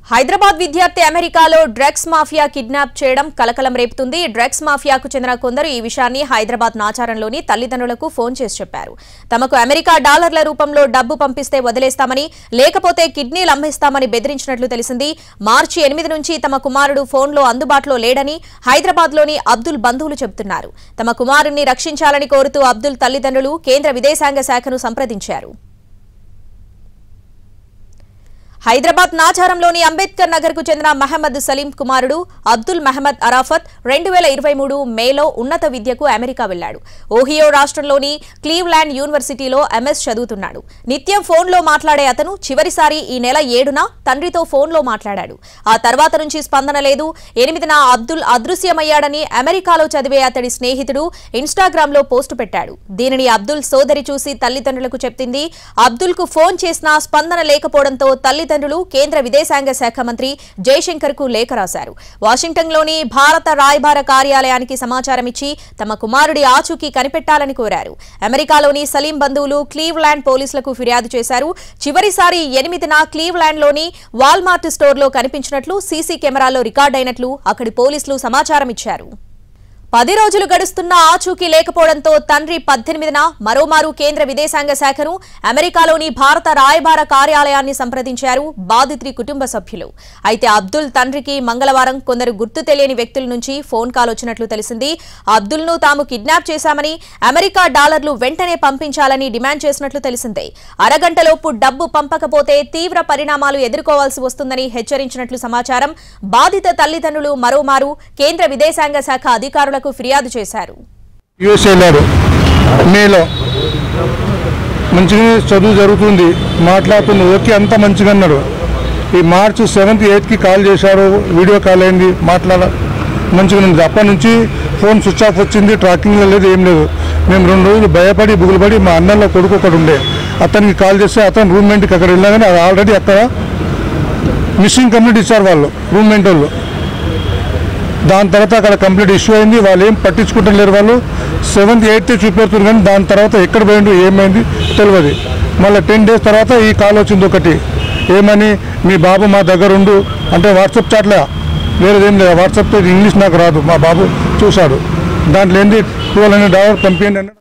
హైదరాబాద్ విద్యార్థి అమెరికాలో drugs mafia kidnap చేయడం కలకలం రేపుతుంది డ్రగ్స్ మాఫియాకు చెందిన కొందరు ఈ విషయాన్ని హైదరాబాద్ నాచారంలోని తల్లిదండ్రులకు ఫోన్ చేసి చెప్పారు తమకు అమెరికా డాలర్ల రూపంలో డబ్బు పంపిస్తే వదిలేస్తామని లేకపోతే కిడ్నీలు అమ్మేస్తామని బెదిరించినట్లు తెలిసింది మార్చి ఎనిమిది నుంచి తమ కుమారుడు ఫోన్లో అందుబాటులో లేడని హైదరాబాద్లోని అబ్దుల్ బంధువులు చెబుతున్నారు తమ కుమారుణ్ణి రక్షించాలని కోరుతూ అబ్దుల్ తల్లిదండ్రులు కేంద్ర విదేశాంగ శాఖను సంప్రదించారు హైదరాబాద్ నాచారంలోని అంబేద్కర్ నగర్ కు చెందిన మహమ్మద్ సలీం కుమారుడు అబ్దుల్ మహమ్మద్ అరాఫత్ రెండు వేల ఇరవై మూడు మేలో ఉన్నత విద్యకు అమెరికా వెళ్లాడు ఓహియో రాష్ట్రంలోని క్లీవ్లాండ్ యూనివర్సిటీలో ఎంఎస్ చదువుతున్నాడు నిత్యం ఫోన్లో మాట్లాడే అతను చివరిసారి ఈ నెల ఏడున తండ్రితో ఫోన్లో మాట్లాడాడు ఆ తర్వాత నుంచి స్పందన లేదు ఎనిమిదిన అబ్దుల్ అదృశ్యమయ్యాడని అమెరికాలో చదివే అతడి స్నేహితుడు ఇన్స్టాగ్రామ్లో పోస్టు పెట్టాడు దీనిని అబ్దుల్ సోదరి చూసి తల్లిదండ్రులకు చెప్పింది అబ్దుల్ కు ఫోన్ చేసినా స్పందన లేకపోవడంతో తల్లిదండ్రులు కేంద్ర విదేశాంగ శాఖ మంత్రి జైశంకర్ కు లేఖ రాశారు వాషింగ్టన్లోని భారత రాయబార కార్యాలయానికి సమాచారం ఇచ్చి తమ కుమారుడి ఆచూకీ కనిపెట్టాలని కోరారు అమెరికాలోని సలీం బంధువులు క్లీవ్లాండ్ పోలీసులకు ఫిర్యాదు చేశారు చివరిసారి ఎనిమిదిన క్లీవ్లాండ్లోని వాల్మార్ట్ స్టోర్లో కనిపించినట్లు సీసీ కెమెరాలో రికార్డైనట్లు అక్కడి పోలీసులు సమాచారం ఇచ్చారు పది రోజులు గడుస్తున్నా ఆచూకీ లేకపోవడంతో తండ్రి పద్దెనిమిదిన మరోమారు కేంద్ర విదేశాంగ శాఖను అమెరికాలోని భారత రాయబార కార్యాలయాన్ని సంప్రదించారు బాధితుడి కుటుంబ సభ్యులు అయితే అబ్దుల్ తండ్రికి మంగళవారం కొందరు గుర్తు తెలియని వ్యక్తుల నుంచి ఫోన్ కాల్ వచ్చినట్లు తెలిసింది అబ్దుల్ను తాము కిడ్నాప్ చేశామని అమెరికా డాలర్లు వెంటనే పంపించాలని డిమాండ్ చేసినట్లు తెలిసిందే అరగంటలోపు డబ్బు పంపకపోతే తీవ్ర పరిణామాలు ఎదుర్కోవాల్సి వస్తుందని హెచ్చరించినట్లు సమాచారం బాధిత తల్లిదండ్రులు మరోమారు కేంద్ర విదేశాంగ శాఖ అధికారులకు ఫిర్యాదు చేశారు యుఎస్ వెళ్ళాడు మేలో మంచిగా చదువు జరుగుతుంది మాట్లాడుతుంది ఓకే అంతా మంచిగా అన్నాడు ఈ మార్చ్ సెవెంత్ ఎయిత్కి కాల్ చేశారు వీడియో కాల్ అయింది మాట్లాడ మంచిగా ఉంది అప్పటి నుంచి ఫోన్ స్విచ్ ఆఫ్ వచ్చింది ట్రాకింగ్ లేదు ఏం లేదు మేము రెండు రోజులు భయపడి బుగులుపడి మా అన్నలో కొడుకు ఒకడు ఉండే అతనికి కాల్ చేస్తే అతను రూమ్మేట్కి అక్కడ వెళ్ళినా కానీ అది ఆల్రెడీ అక్కడ మిస్సింగ్ కంప్లీట్ ఇచ్చారు వాళ్ళు రూమ్మేట్ వాళ్ళు దాని తర్వాత అక్కడ కంప్లీట్ ఇష్యూ అయింది వాళ్ళు ఏం పట్టించుకుంటలేరు వాళ్ళు సెవెంత్ ఎయిత్ చూపెడుతున్నారు కానీ దాని తర్వాత ఎక్కడ పోయిండు ఏమైంది తెలియదు మళ్ళీ టెన్ డేస్ తర్వాత ఈ కాల్ వచ్చింది ఒకటి ఏమని మీ బాబు మా దగ్గర ఉండు అంటే వాట్సాప్ చాట్లే వేరేదేం లేదు వాట్సాప్ ఇంగ్లీష్ నాకు రాదు మా బాబు చూశాడు దాంట్లో ఏంది టూ హండ్రెడ్ డాలర్ పంపించండి అన్నాడు